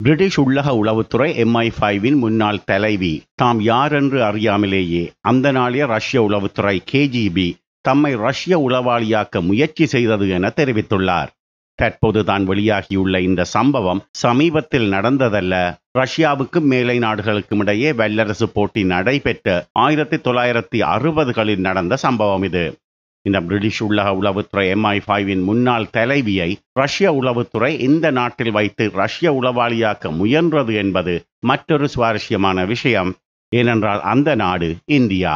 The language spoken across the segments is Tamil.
பிரிட்டிஷ் உள்ளக உளவுத்துறை எம்ஐ ஃபைவின் முன்னாள் தலைவி தாம் யார் என்று அறியாமலேயே அந்த நாளைய ரஷ்ய உளவுத்துறை கேஜிபி தம்மை ரஷ்ய உளவாளியாக்க முயற்சி செய்தது என தெரிவித்துள்ளார் தற்போது தான் வெளியாகியுள்ள இந்த சம்பவம் சமீபத்தில் நடந்ததல்ல ரஷ்யாவுக்கும் மேலை நாடுகளுக்கும் இடையே வல்லரசு போட்டி நடைபெற்ற ஆயிரத்தி தொள்ளாயிரத்தி அறுபதுகளில் நடந்த சம்பவம் இது இந்த பிரிட்டிஷ் உள்ளக உளவுத்துறை எம்ஐ ஃபைவின் முன்னாள் தலைவியை ரஷ்ய உளவுத்துறை இந்த நாட்டில் வைத்து ரஷ்ய உளவாளியாக்க முயன்றது என்பது மற்றொரு சுவாரஸ்யமான விஷயம் ஏனென்றால் அந்த நாடு இந்தியா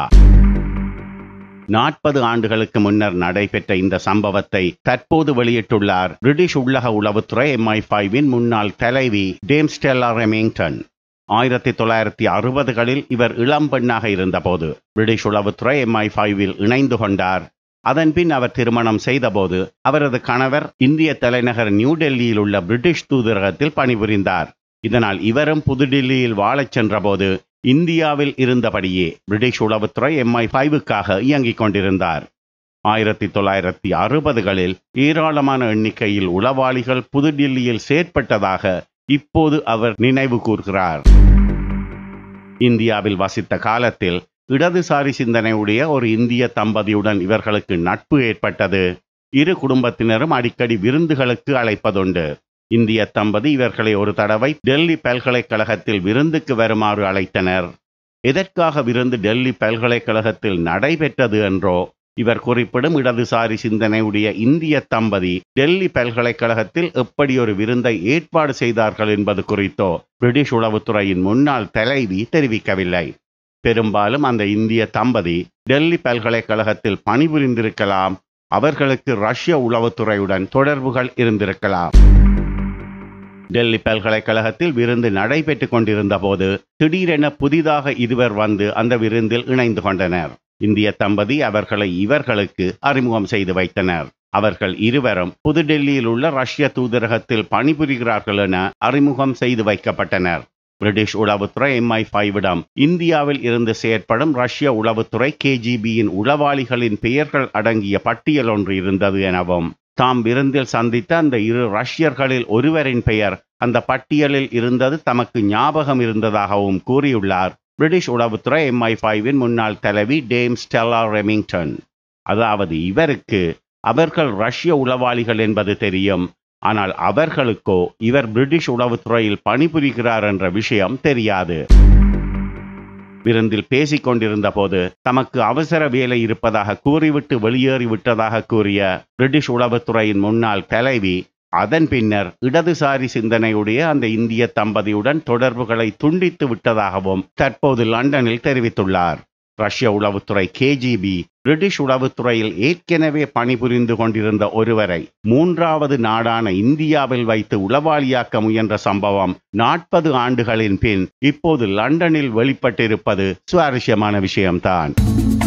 நாற்பது ஆண்டுகளுக்கு முன்னர் நடைபெற்ற இந்த சம்பவத்தை தற்போது வெளியிட்டுள்ளார் பிரிட்டிஷ் உள்ளக உளவுத்துறை எம்ஐ ஃபைவின் முன்னாள் தலைவி டேம் ஸ்டெல்லா ரெமிங்டன் ஆயிரத்தி தொள்ளாயிரத்தி அறுபதுகளில் இவர் இளம் பெண்ணாக இருந்தபோது பிரிட்டிஷ் உளவுத்துறை எம்ஐ ஃபைவில் இணைந்து கொண்டார் அதன்பின் அவர் திருமணம் செய்தபோது அவரது கணவர் இந்திய தலைநகர் நியூ டெல்லியில் உள்ள பிரிட்டிஷ் தூதரகத்தில் பணிபுரிந்தார் இதனால் இவரும் புதுடில்லியில் வாழச் சென்றபோது இந்தியாவில் இருந்தபடியே பிரிட்டிஷ் உளவுத்துறை எம்ஐ ஃபைவுக்காக இயங்கிக் கொண்டிருந்தார் ஆயிரத்தி தொள்ளாயிரத்தி அறுபதுகளில் ஏராளமான எண்ணிக்கையில் உளவாளிகள் புதுடில்லியில் செயற்பட்டதாக இப்போது அவர் நினைவு கூர்கிறார் இந்தியாவில் வசித்த காலத்தில் இடதுசாரி சிந்தனையுடைய ஒரு இந்திய தம்பதியுடன் இவர்களுக்கு நட்பு ஏற்பட்டது இரு குடும்பத்தினரும் அடிக்கடி விருந்துகளுக்கு அழைப்பதுண்டு இந்திய தம்பதி இவர்களை ஒரு தடவை டெல்லி பல்கலைக்கழகத்தில் விருந்துக்கு வருமாறு அழைத்தனர் எதற்காக விருந்து டெல்லி பல்கலைக்கழகத்தில் நடைபெற்றது என்றோ இவர் குறிப்பிடும் இடதுசாரி சிந்தனையுடைய இந்திய தம்பதி டெல்லி பல்கலைக்கழகத்தில் எப்படி ஒரு விருந்தை ஏற்பாடு செய்தார்கள் என்பது குறித்தோ பிரிட்டிஷ் உளவுத்துறையின் முன்னாள் தலைவி தெரிவிக்கவில்லை பெரும்பாலும் அந்த இந்திய தம்பதி டெல்லி பல்கலைக்கழகத்தில் பணிபுரிந்திருக்கலாம் அவர்களுக்கு ரஷ்ய உளவுத்துறையுடன் தொடர்புகள் இருந்திருக்கலாம் டெல்லி பல்கலைக்கழகத்தில் விருந்து நடைபெற்று கொண்டிருந்த போது திடீரென புதிதாக இருவர் வந்து அந்த விருந்தில் இணைந்து கொண்டனர் இந்திய தம்பதி அவர்களை இவர்களுக்கு அறிமுகம் செய்து வைத்தனர் அவர்கள் இருவரும் புதுடெல்லியில் உள்ள ரஷ்ய தூதரகத்தில் பணிபுரிகிறார்கள் என அறிமுகம் செய்து வைக்கப்பட்டனர் பிரிட்டிஷ் உளவுத்துறை எம்ஐ ஃபைவிடம் இந்தியாவில் இருந்து செயற்படும் ரஷ்ய உளவுத்துறை கேஜிபியின் உளவாளிகளின் பெயர்கள் அடங்கிய பட்டியல் ஒன்று இருந்தது எனவும் தாம் விருந்தில் சந்தித்த அந்த இரு ரஷ்யர்களில் ஒருவரின் பெயர் அந்த பட்டியலில் இருந்தது தமக்கு ஞாபகம் இருந்ததாகவும் கூறியுள்ளார் பிரிட்டிஷ் உளவுத்துறை எம்ஐ ஃபைவின் முன்னாள் தலைவி டேம் ஸ்டெல்லா ரெமிங்டன் அதாவது இவருக்கு அவர்கள் ரஷ்ய உளவாளிகள் என்பது தெரியும் ஆனால் அவர்களுக்கோ இவர் பிரிட்டிஷ் உளவுத்துறையில் பணிபுரிகிறார் என்ற விஷயம் தெரியாது விருந்தில் பேசிக் கொண்டிருந்த போது தமக்கு அவசர வேலை இருப்பதாக கூறிவிட்டு வெளியேறி விட்டதாக கூறிய பிரிட்டிஷ் உளவுத்துறையின் முன்னாள் தலைவி அதன் பின்னர் இடதுசாரி சிந்தனையுடைய அந்த இந்திய தம்பதியுடன் தொடர்புகளை துண்டித்து விட்டதாகவும் தற்போது லண்டனில் தெரிவித்துள்ளார் ரஷ்ய உளவுத்துறை கேஜிபி பிரிட்டிஷ் உளவுத்துறையில் ஏற்கனவே பணிபுரிந்து கொண்டிருந்த ஒருவரை மூன்றாவது நாடான இந்தியாவில் வைத்து உளவாளியாக்க முயன்ற சம்பவம் நாற்பது ஆண்டுகளின் பின் இப்போது லண்டனில் வெளிப்பட்டிருப்பது சுவாரஸ்யமான விஷயம்தான்